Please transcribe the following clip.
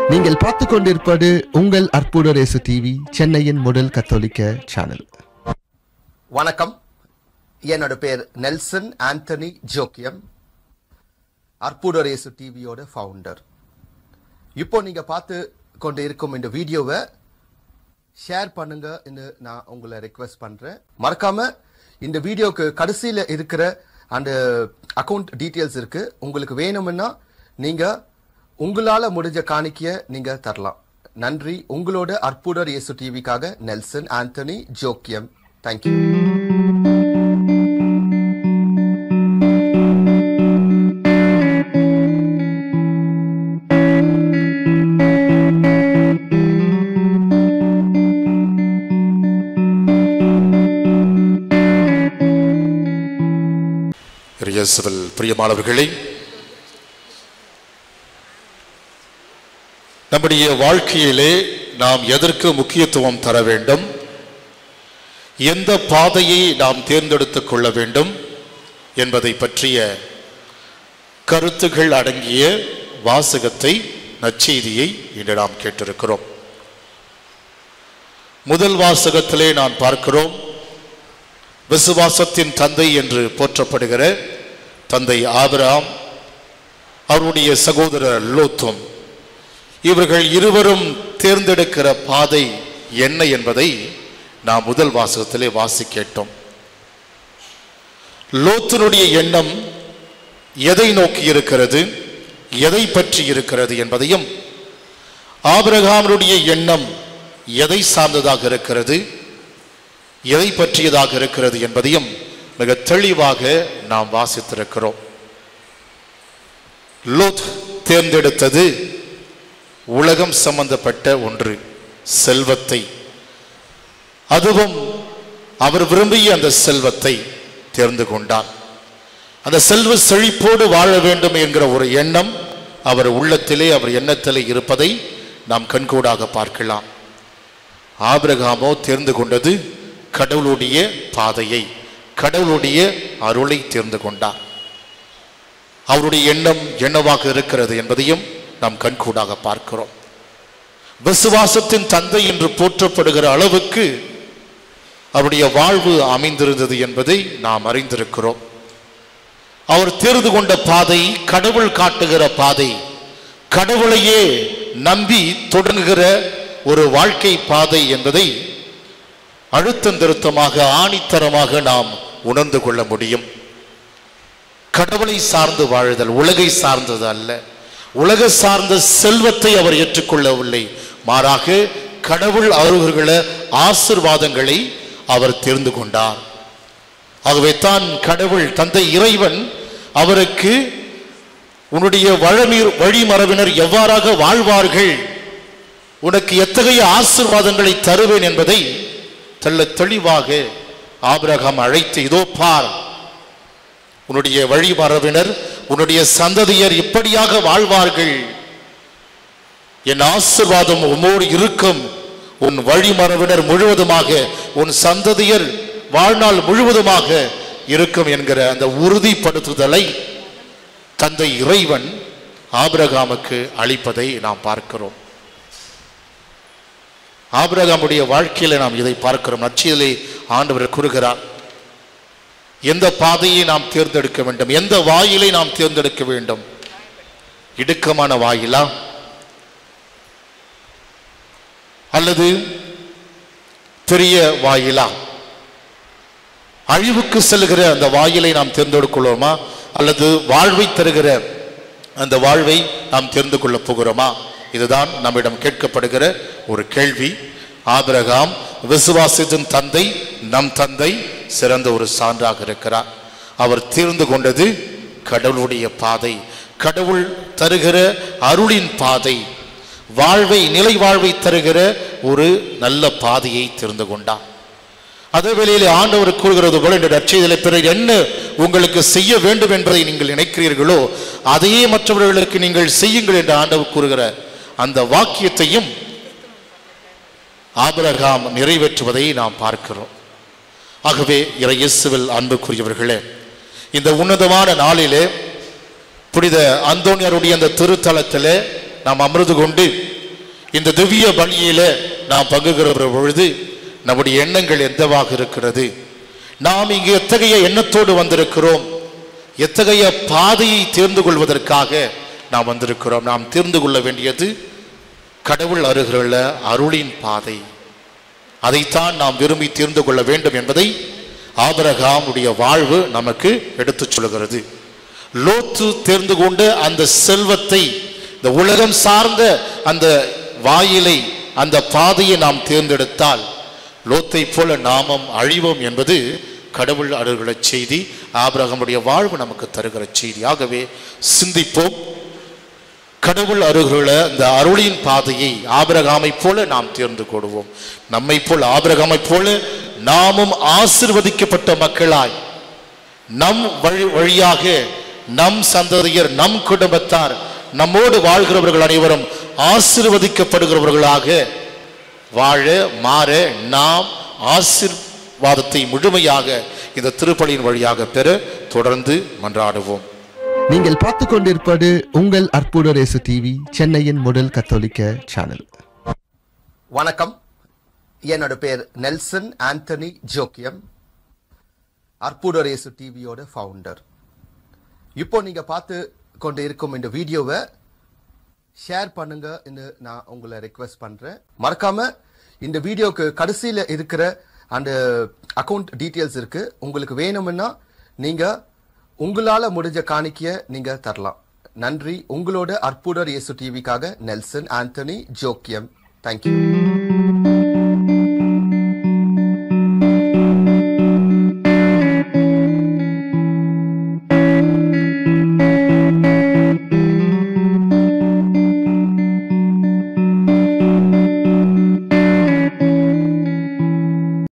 நீங்கள் பார்த்து கொண்டிருப்பது உங்கள் அற்புத ரேசு டிவி சென்னையின் முதல் கத்தோலிக்க சேனல் வணக்கம் என்னோட பேர் நெல்சன் ஆண்டனி ஜோக்கியம் அற்புதரேசு டிவியோட ஃபவுண்டர் இப்போ நீங்க பார்த்து கொண்டு இருக்கும் இந்த வீடியோவை ஷேர் பண்ணுங்கன்னு நான் உங்களை ரெக்வெஸ்ட் பண்றேன் மறக்காம இந்த வீடியோக்கு கடைசியில இருக்கிற அந்த அக்கவுண்ட் டீட்டெயில்ஸ் இருக்கு உங்களுக்கு வேணும்னா நீங்க உங்களால முடிஞ்ச காணிக்கைய நீங்க தரலாம் நன்றி உங்களோட அற்புதர் இயேசு டிவிக்காக நெல்சன் ஆண்டனி ஜோக்கியம் தேங்க்யூ இயேசுவில் பிரியமானவர்களே நம்முடைய வாழ்க்கையிலே நாம் எதற்கு முக்கியத்துவம் தர வேண்டும் எந்த பாதையை நாம் தேர்ந்தெடுத்துக் கொள்ள வேண்டும் என்பதை பற்றிய கருத்துகள் அடங்கிய வாசகத்தை நற்செய்தியை இன்று நாம் கேட்டிருக்கிறோம் முதல் வாசகத்திலே நான் பார்க்கிறோம் விசுவாசத்தின் தந்தை என்று போற்றப்படுகிற தந்தை ஆபிரகாம் அவருடைய சகோதரர் லோத்தும் இவர்கள் இருவரும் தேர்ந்தெடுக்கிற பாதை என்ன என்பதை நாம் முதல் வாசகத்திலே வாசி கேட்டோம் லோத்தினுடைய எண்ணம் எதை நோக்கி இருக்கிறது எதை பற்றி இருக்கிறது என்பதையும் ஆபிரகாமருடைய எண்ணம் எதை சார்ந்ததாக இருக்கிறது எதை பற்றியதாக இருக்கிறது என்பதையும் மிக தெளிவாக நாம் வாசித்திருக்கிறோம் லோத் தேர்ந்தெடுத்தது உலகம் சம்பந்தப்பட்ட ஒன்று செல்வத்தை அதுவும் அவர் விரும்பிய அந்த செல்வத்தை தேர்ந்து கொண்டார் அந்த செல்வ செழிப்போடு வாழ வேண்டும் என்கிற ஒரு எண்ணம் அவர் உள்ளத்திலே அவர் எண்ணத்திலே இருப்பதை நாம் கண்கூடாக பார்க்கலாம் ஆபிரகாமோ தேர்ந்து கொண்டது கடவுளுடைய பாதையை கடவுளுடைய அருளை தேர்ந்து கொண்டார் அவருடைய எண்ணம் என்னவாக இருக்கிறது என்பதையும் நாம் கண்கூடாக பார்க்கிறோம் விசுவாசத்தின் தந்தை என்று போற்றப்படுகிற அளவுக்கு அவருடைய வாழ்வு அமைந்திருந்தது என்பதை நாம் அறிந்திருக்கிறோம் அவர் தேர்ந்து கொண்ட பாதை கடவுள் காட்டுகிற பாதை கடவுளையே நம்பி தொடங்குகிற ஒரு வாழ்க்கை பாதை என்பதை அழுத்தம் திருத்தமாக ஆணித்தரமாக நாம் உணர்ந்து கொள்ள முடியும் கடவுளை சார்ந்து வாழுதல் உலகை சார்ந்தது அல்ல உலக சார்ந்த செல்வத்தை அவர் ஏற்றுக்கொள்ளவில்லை மாறாக கடவுள் அவர்கள ஆசிர்வாதங்களை அவர் தெரிந்து கொண்டார் ஆகவே தான் கடவுள் தந்தை இறைவன் அவருக்கு உன்னுடைய வழமீர் வழிமரபினர் எவ்வாறாக வாழ்வார்கள் உனக்கு எத்தகைய ஆசிர்வாதங்களை தருவேன் என்பதை தெள்ள தெளிவாக ஆபிரகாம் அழைத்து இதோ பார் உன்னுடைய வழிமரபினர் உன்னுடைய சந்ததியர் இப்படியாக வாழ்வார்கள் என் ஆசிர்வாதம் உம்மோடு இருக்கும் உன் வழிமரபினர் முழுவதுமாக உன் சந்ததியர் வாழ்நாள் முழுவதுமாக இருக்கும் என்கிற அந்த உறுதிப்படுத்துதலை தந்தை இறைவன் ஆபிரகாமுக்கு அளிப்பதை நாம் பார்க்கிறோம் ஆபிரகாமுடைய வாழ்க்கையில நாம் இதை பார்க்கிறோம் நச்சியலை ஆண்டவர் கூறுகிறார் எந்த பாதையை நாம் தேர்ந்தெடுக்க வேண்டும் எந்த வாயிலை நாம் தேர்ந்தெடுக்க வேண்டும் இடுக்கமான வாயிலா அல்லது பெரிய வாயிலா அழிவுக்கு செல்கிற அந்த வாயிலை நாம் தேர்ந்தெடுக்கிறோமா அல்லது வாழ்வை தருகிற அந்த வாழ்வை நாம் தெரிந்து கொள்ளப் போகிறோமா இதுதான் நம்மிடம் கேட்கப்படுகிற ஒரு கேள்வி ஆபிரகாம் விசுவாசத்தின் தந்தை நம் தந்தை சிறந்த ஒரு சான்றாக இருக்கிறார் அவர் தீர்ந்து கொண்டது கடவுளுடைய பாதை கடவுள் தருகிற அருளின் பாதை வாழ்வை நிலை வாழ்வை தருகிற ஒரு நல்ல பாதையை தெரிந்து கொண்டார் அதே வேளையிலே ஆண்டவர் கூறுகிறது போல இந்த நற்செய்தியிலே பிறகு என்ன உங்களுக்கு செய்ய வேண்டும் என்பதை நீங்கள் நினைக்கிறீர்களோ அதையே மற்றவர்களுக்கு நீங்கள் செய்யுங்கள் என்று ஆண்டவர் கூறுகிற அந்த வாக்கியத்தையும் ஆபிரகாம் நிறைவேற்றுவதை நாம் பார்க்கிறோம் ஆகவே இறையேசுவில் அன்புக்குரியவர்களே இந்த உன்னதமான நாளிலே புனித அந்தோனியருடைய அந்த திருத்தலத்திலே நாம் அமர்ந்து கொண்டு இந்த திவ்ய பலியில நாம் பங்குகிற பொழுது நம்முடைய எண்ணங்கள் எந்தவாக இருக்கிறது நாம் இங்கு எத்தகைய எண்ணத்தோடு வந்திருக்கிறோம் எத்தகைய பாதையை தேர்ந்து கொள்வதற்காக நாம் வந்திருக்கிறோம் நாம் தேர்ந்து கொள்ள வேண்டியது கடவுள் அருகிலுள்ள அருளின் பாதை அதைத்தான் நாம் விரும்பி தேர்ந்து கொள்ள வேண்டும் என்பதை ஆபரகாமுடைய வாழ்வு நமக்கு எடுத்துச் சொல்கிறது லோத்து தேர்ந்து கொண்டு அந்த செல்வத்தை இந்த உலகம் சார்ந்த அந்த வாயிலை அந்த பாதையை நாம் தேர்ந்தெடுத்தால் லோத்தை போல நாமம் அழிவோம் என்பது கடவுள் அருகிற செய்தி ஆபிரகமுடைய வாழ்வு நமக்கு தருகிற செய்தி ஆகவே சிந்திப்போம் கடவுள் அருகிலுள்ள இந்த அருளின் பாதையை ஆபிரகாமைப் போல நாம் தேர்ந்து கொள்வோம் நம்மை போல் ஆபிரகாமைப் போல நாமும் ஆசிர்வதிக்கப்பட்ட மக்களாய் நம் வழி வழியாக நம் சந்ததியர் நம் குடும்பத்தார் நம்மோடு வாழ்கிறவர்கள் அனைவரும் ஆசிர்வதிக்கப்படுகிறவர்களாக வாழ மாற நாம் ஆசிர்வாதத்தை முழுமையாக இந்த திருப்பலியின் வழியாக பெற தொடர்ந்து மன்றாடுவோம் நீங்கள் பார்த்து கொண்டிருப்பது உங்கள் அற்புத ரேசு டிவி சென்னையின் முதல் கத்தோலிக்க சேனல் வணக்கம் என்னோட பேர் நெல்சன் ஆண்டனி ஜோக்கியம் அற்புதரேசு டிவியோட ஃபவுண்டர் இப்போ நீங்க பார்த்து கொண்டு இருக்கும் இந்த வீடியோவை ஷேர் பண்ணுங்க நான் உங்களை ரெக்வெஸ்ட் பண்றேன் மறக்காம இந்த வீடியோக்கு கடைசியில இருக்கிற அந்த அக்கவுண்ட் டீட்டெயில்ஸ் இருக்கு உங்களுக்கு வேணும்னா நீங்க உங்களால முடிஞ்ச காணிக்கைய நீங்க தரலாம் நன்றி உங்களோட அற்புதர் இயேசு டிவிக்காக நெல்சன் ஆண்டனி ஜோக்கியம் தேங்க்யூ